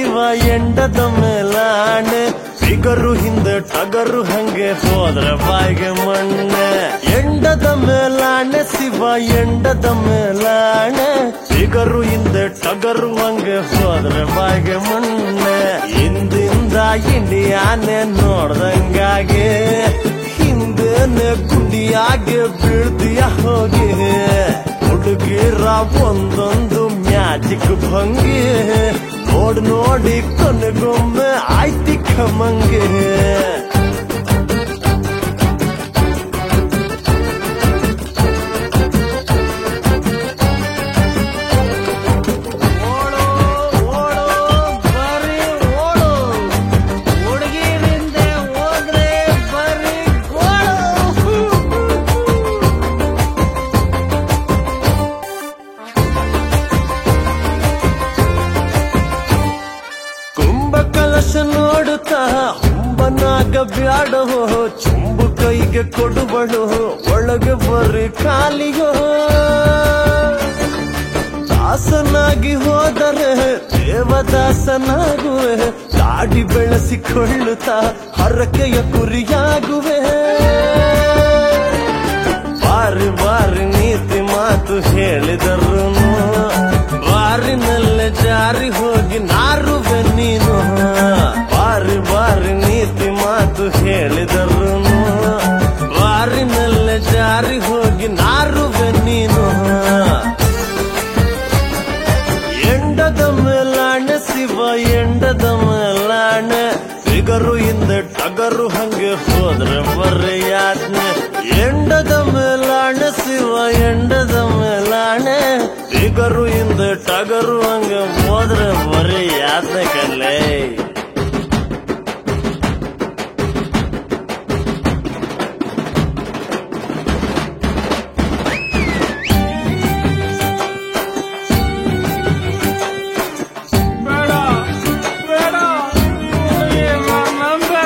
Shiva ಎಂಡದ ಮೇಲಾಣೆ figure ಹಿಂದೆ ಟಗರು ಹಂಗೆ ಹೋದ್ರ ಬಾಯಿಗೆ ಮಣ್ಣೆ ಎಂಡದ ಮೇಲಾಣೆ ಶಿವ ಎಂಡದ ಮೇಲಾಣೆ ಫಿಗರು ಹಿಂದೆ ಟಗರು ಹಂಗೆ ಹೋದ್ರ ಬಾಯಿಗೆ ಮಣ್ಣೆ ಹಿಂದಿಂದ ಇಂಡಿಯಾನೆ ನೋಡ್ದಂಗಾಗೆ ಹಿಂದೇನೆ ಗುಂಡಿಯಾಗೆ ಬೀಳ್ತೀಯ ಹೋಗಿ ಹುಡುಗಿರ ಒಂದೊಂದು ಮ್ಯಾಜಿಕ್ ಭಂಗಿ ನೋಡ್ ನೋಡಿ ಕೊನೆಗೊಮ್ಮೆ ಆಯ್ತಿ ಕಮಂಗೆ ಓಡೋ ಓಡೋ ಬರೀ ಓಡು ಹುಡುಗಿರಿಂದ ಹೋದ್ರೆ ಬರೀ ಗೋಳು ಕುಂಭ ಕಲಶ ನೋಡುತ್ತಾ ಹುಂಬನಾಗ ಬ್ಯಾಡೋ ಚುಂಬು ಕೈಗೆ ಕೊಡುವಳು ಒಳಗೆ ಬರ್ರಿ ಕಾಲಿಗೋ ದಾಸನಾಗಿ ಹೋದರೆ ದೇವದಾಸನಾಗುವೆ ದಾಡಿ ಬೆಳೆಸಿಕೊಳ್ಳುತ್ತಾ ಹರಕೆಯ ಕುರಿಯಾಗುವೆ ಬಾರಿ ಬಾರಿ ನೀತಿ ಮಾತು ಹೇಳಿದರು ಬಾರಿನಲ್ಲೇ ಜಾರಿ ಹೋಗಿ ನಾರುವೆ ನೀನು ಬಾರಿ ಬಾರಿ ನೀತಿ ಮಾತು ಹೇಳಿದರು ಬಾರಿನಲ್ಲೇ ಜಾರಿ ಹೋಗಿ ನಾರುವೆ ನೀನು ಎಂಡದ ಮೇಲಾಣೆ ಶಿವ ಎಂಡದ ಮೇಲಾಣೆ ಫಿಗರು ಹಿಂದೆ ಟಗರು ಹಂಗೆ ಹೋದ್ರೆ ಬರ್ರಿ ಯಾತ್ನೆ ಎಂಡದ ಮೇಲಾಣೆ ಶಿವ ಎಂಡದ ಮೇಲಾಣೆ ಫಿಗರು ಹಿಂದೆ ಟಗರು ಹಂಗೆ ಹೋದ್ರೆ ಬರ್ರಿ ಯಾತ್ನೆ ಕಲ್ಲೇ ಬೇಡ ಬೇಡ ಹುಡುಗಿ ನಂಬೇಡ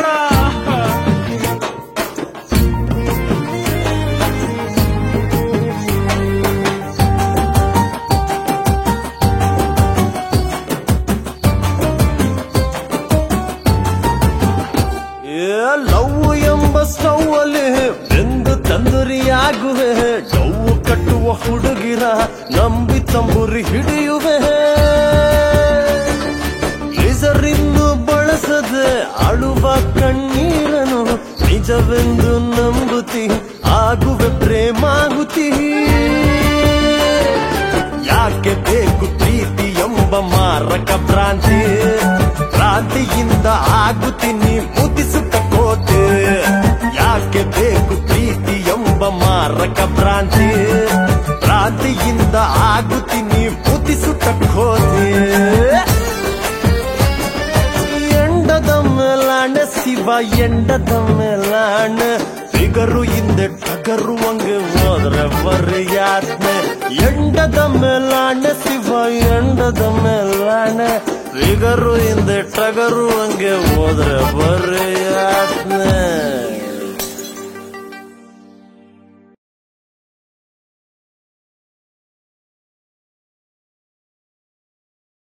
ಏ ಲವ್ ಎಂಬ ಸ್ಟೌವಲ್ಲಿ ಬೆಂದು ತಂದುರಿಯಾಗುವೆ ಡೌವು ಕಟ್ಟುವ ಹುಡುಗಿರ ನಂಬಿ ತಂಬುರಿ ಹಿಡಿಯುವೆ ಲೇಸರಿನ್ನು ಬಳಸದೆ ಅಳುವ ಕಣ್ಣೀರನು ನಿಜವೆಂದು ನಂಬುತ್ತಿ ಆಗುವೆ ಪ್ರೇಮಾಗುತ್ತಿ ಯಾಕೆ ಬೇಕು ಪ್ರೀತಿ ಎಂಬ ಮಾರಕ ಭ್ರಾಂತಿ ಭ್ರಾಂತಿಯಿಂದ ಆಗುತ್ತೀನಿ ಮುದಿಸುತ್ತ ಕೋತೆ ಯಾಕೆ ಬೇಕು ಪ್ರೀತಿ ಎಂಬ ಮಾರಕ ಭ್ರಾಂತಿ ಭ್ರಾಂತಿಯಿಂದ ಆಗುತ್ತೀನಿ ಮುದಿಸುತ್ತ ಕೋತೆ ಎಂಡದ ಮೇಲಾಣೆ ಶಿವ ಎಂಡದ ಮೇಲಾಣೆ ಫಿಗರು ಹಿಂದೆ ಟಗರು ಹಂಗೆ ಹೋದ್ರೆ ಬರ್ರಿ ಯಾತ್ನೆ ಎಂಡದ ಮೇಲಾಣೆ ಶಿವ ಎಂಡದ ಮೇಲಾಣೆ ಫಿಗರು ಹಿಂದೆ ಟಗರು ಹಂಗೆ ಹೋದ್ರೆ ಬರ್ರಿ ಯಾತ್ನೆ